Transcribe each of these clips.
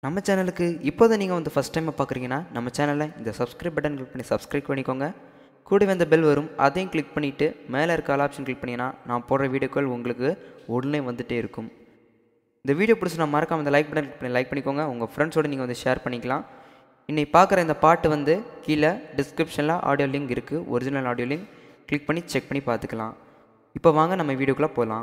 நம்ம சேனலுக்கு இப்போதை நீங்கள் வந்து ஃபஸ்ட் டைம் பார்க்குறீங்கன்னா நம்ம சேனலை இந்த சப்ஸ்கிரைப் பட்டன் கிளிக் பண்ணி சப்ஸ்கிரைப் பண்ணிக்கோங்க கூடவே அந்த பெல் வரும் அதையும் கிளிக் பண்ணிவிட்டு மேலே இருக்க ஆல் ஆப்ஷன் கிளிக் பண்ணிங்கன்னா நான் போடுற வீடியோக்கள் உங்களுக்கு உடனே வந்துகிட்டே இருக்கும் இந்த வீடியோ பிடிச்சி நான் மறக்காம இந்த லைக் பட்டன் கிளிக் பண்ணி லைக் பண்ணிக்கோங்க உங்கள் ஃப்ரெண்ட்ஸோடு நீங்கள் வந்து ஷேர் பண்ணிக்கலாம் இன்னைக்கு பார்க்குற இந்த பாட்டு வந்து கீழே டிஸ்கிரிப்ஷனில் ஆடியோ லிங்க் இருக்குது ஒரிஜினல் ஆடியோ லிங்க் கிளிக் பண்ணி செக் பண்ணி பார்த்துக்கலாம் இப்போ வாங்க நம்ம வீடியோக்குள்ளே போகலாம்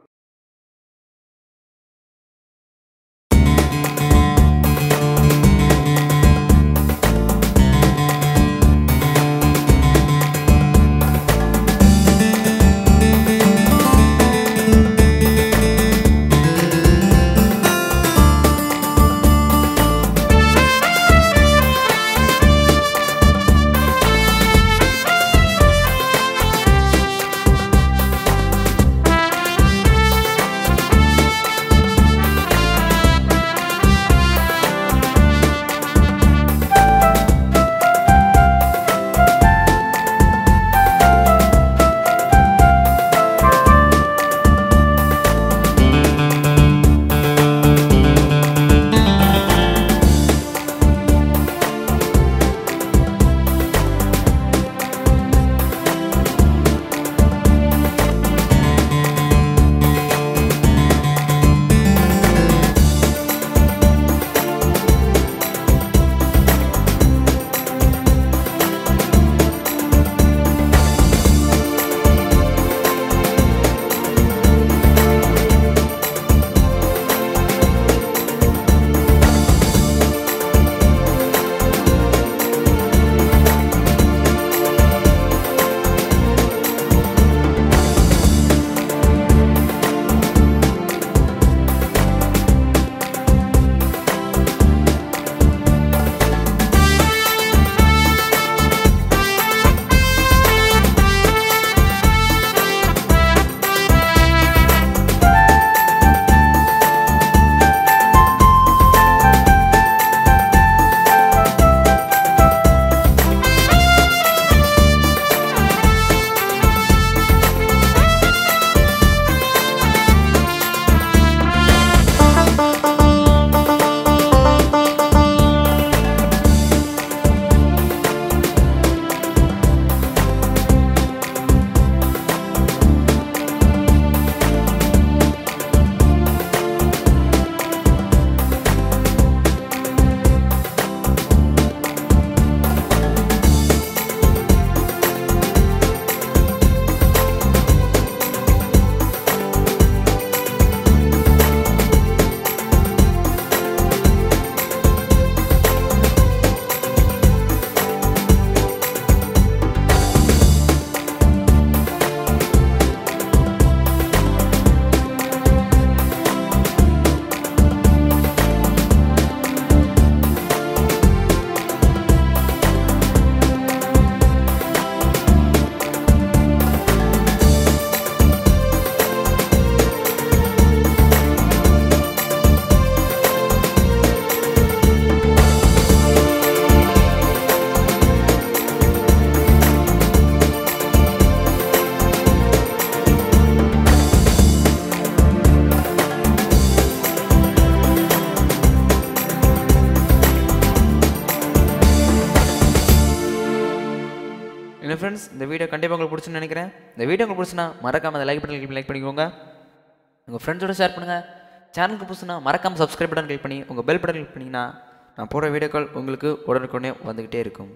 என்ன ஃப்ரெண்ட்ஸ் இந்த வீடியோ கண்டிப்பாக உங்களுக்கு பிடிச்சுன்னு நினைக்கிறேன் இந்த வீடியோ உங்களுக்கு பிடிச்சுன்னா மறக்காம அந்த லைக் பட்டன் கிளிக் லைக் பண்ணிக்கோங்க உங்கள் ஃப்ரெண்ட்ஸோட ஷேர் பண்ணுங்கள் சேனலுக்கு புதுசுனா மறக்காம சப்ஸ்கிரைப் பட்டன் கிளிக் பண்ணி உங்கள் பெல் பட்டன் கிளிக் பண்ணிங்கன்னா நான் போடுற வீடியோக்கள் உங்களுக்கு உடனுக்குடனே வந்துக்கிட்டே இருக்கும்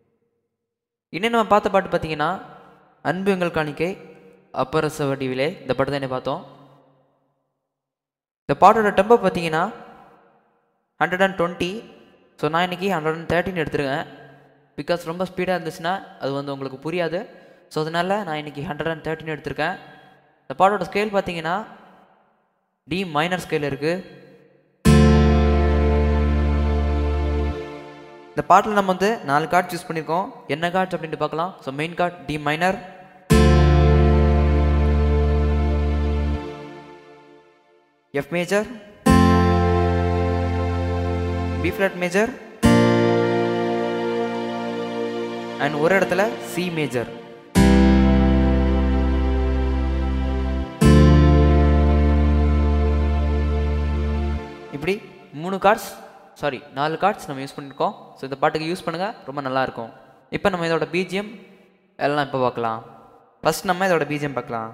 இன்னும் நம்ம பார்த்த பாட்டு பார்த்தீங்கன்னா அன்பு எங்கள் காணிக்கை அப்பரச வடிவிலே இந்த பாட்டு தான் என்ன பார்த்தோம் இந்த பாட்டோட டெம்போ பார்த்தீங்கன்னா ஹண்ட்ரட் அண்ட் டுவெண்ட்டி ஸோ நான் இன்றைக்கி ஹண்ட்ரட் அண்ட் தேர்ட்டின் எடுத்துருக்கேன் பிகாஸ் ரொம்ப ஸ்பீடாக இருந்துச்சுன்னா அது வந்து உங்களுக்கு புரியாது ஸோ அதனால் நான் இன்றைக்கி ஹண்ட்ரட் அண்ட் தேர்ட்டின் எடுத்திருக்கேன் இந்த பாட்டோட ஸ்கேல் பார்த்தீங்கன்னா டி மைனர் ஸ்கேல் இருக்குது இந்த பாட்டில் நம்ம வந்து நாலு கார்டு சூஸ் பண்ணியிருக்கோம் என்ன கார்ட்ஸ் அப்படின்ட்டு பார்க்கலாம் so main chord D minor F major B flat major and ஒரு இடத்துல சி மேஜர் இப்படி மூணு கார்ட்ஸ் சாரி நாலு கார்ட்ஸ் நம்ம யூஸ் பண்ணியிருக்கோம் ஸோ இந்த பாட்டுக்கு யூஸ் பண்ணுங்கள் ரொம்ப நல்லாயிருக்கும் இப்போ நம்ம இதோட பிஜிஎம் எல்லாம் இப்போ பார்க்கலாம் ஃபஸ்ட் நம்ம இதோட பிஜிஎம் பார்க்கலாம்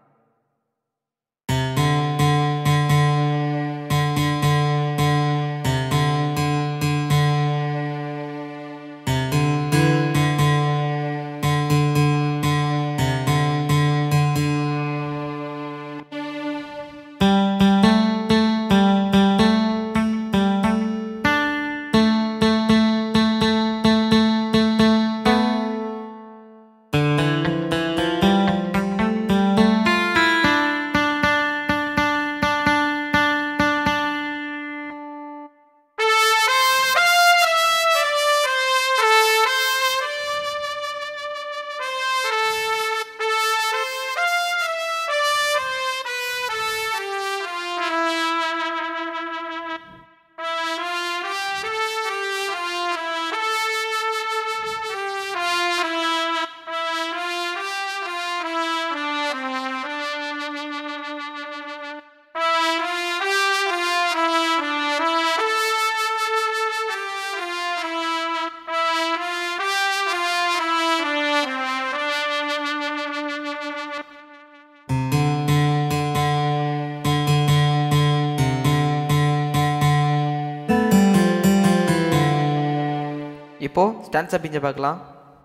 இப்போது ஸ்டான்ஸா பிஞ்சை பார்க்கலாம்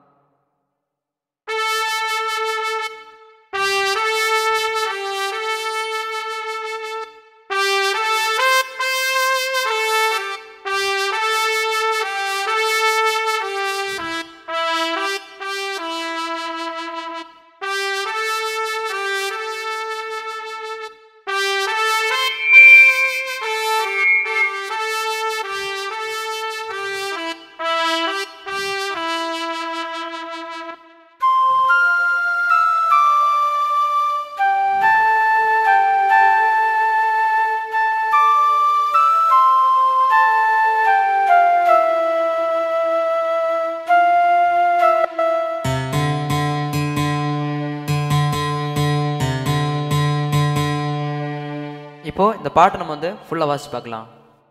இப்போது இந்த பாட்டை நம்ம வந்து ஃபுல்லாக வாசிச்சு பார்க்கலாம்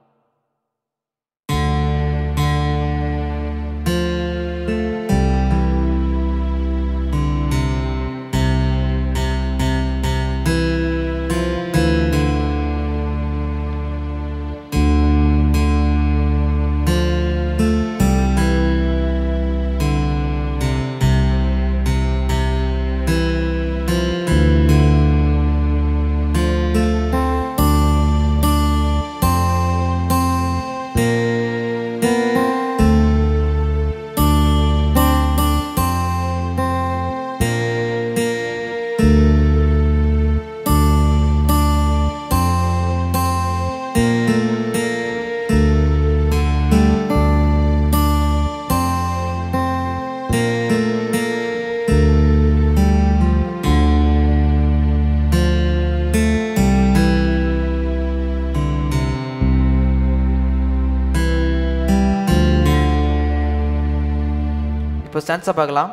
இப்போ ஸ்டான்ஸா பார்க்கலாம்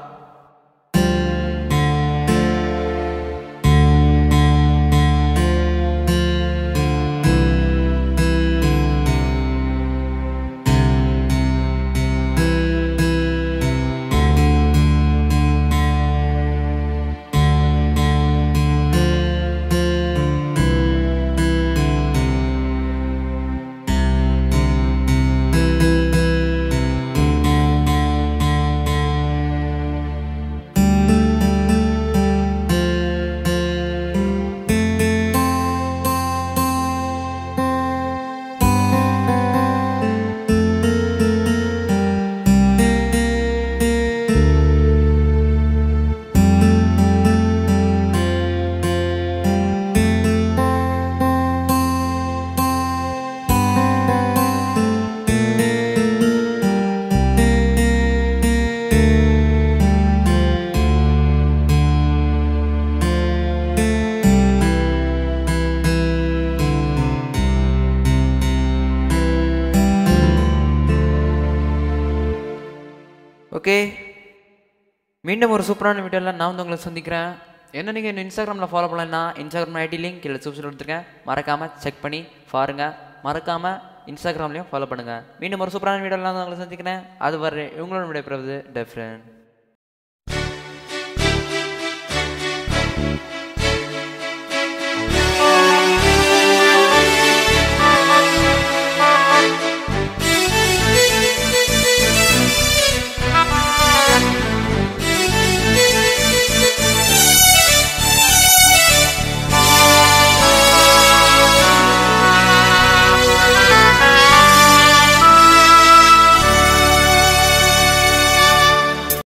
ஓகே மீண்டும் ஒரு சூப்பரான வீடியோவில் நான் வந்து உங்களை சந்திக்கிறேன் என்ன நீங்கள் இன்னும் இன்ஸ்டாகிராமில் ஃபாலோ பண்ணலன்னா இன்ஸ்டாகிராம் ஐடி லிங்க் கீழே சூப்ஸில் கொடுத்துருக்கேன் மறக்காமல் செக் பண்ணி பாருங்கள் மறக்காமல் இன்ஸ்டாகிராம்லேயும் ஃபாலோ பண்ணுங்கள் மீண்டும் ஒரு சூப்பரான வீடியோலாம் உங்களை சந்திக்கிறேன் அது வரை உங்களோட விடைபெறுவது டெஃப்ரெண்ட்